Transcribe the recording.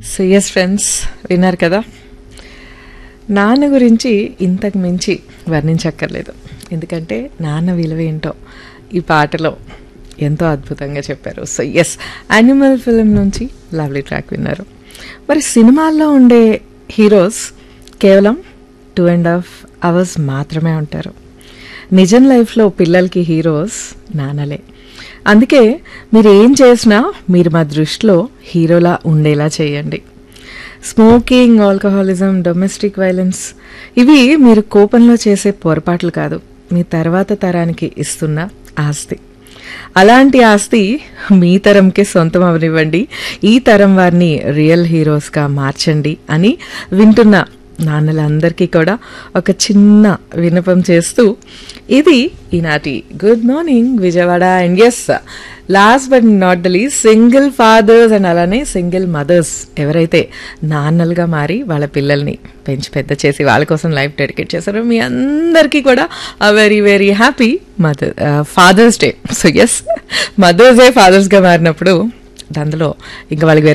so yes friends విన్నారు కదా నాన్న గురించి ఇంతకు మించి వర్ణించక్కర్లేదు ఎందుకంటే నాన్న విలువ ఏంటో ఈ పాటలో ఎంతో అద్భుతంగా చెప్పారు సో ఎస్ యానిమల్ ఫిలిం నుంచి లవ్లీ ట్రాక్ విన్నారు మరి సినిమాల్లో ఉండే హీరోస్ కేవలం టూ అండ్ హాఫ్ అవర్స్ మాత్రమే ఉంటారు నిజం లైఫ్లో పిల్లలకి హీరోస్ నాన్నలే అందుకే మీరు ఏం చేసినా మీరు మా దృష్టిలో హీరోలా ఉండేలా చేయండి స్మోకింగ్ ఆల్కహాలిజం డొమెస్టిక్ వైలెన్స్ ఇవి మీరు కోపంలో చేసే పొరపాట్లు కాదు మీ తర్వాత తరానికి ఇస్తున్న ఆస్తి అలాంటి ఆస్తి మీ తరంకే సొంతం అవనివ్వండి ఈ తరం వారిని రియల్ హీరోస్గా మార్చండి అని వింటున్న నాన్నలందరికీ కూడా ఒక చిన్న విన్నపం చేస్తూ ఇది ఈనాటి good morning Vijayawada and yes last but not the least single fathers and అలానే సింగిల్ మదర్స్ ఎవరైతే నాన్నలుగా మారి వాళ్ళ పిల్లల్ని పెంచి పెద్ద చేసి వాళ్ళ కోసం లైఫ్ డెడికేట్ చేశారో మీ అందరికీ కూడా very very happy mother fathers day so yes mothers day ఫాదర్స్గా మారినప్పుడు అందులో ఇంకా వాళ్ళకి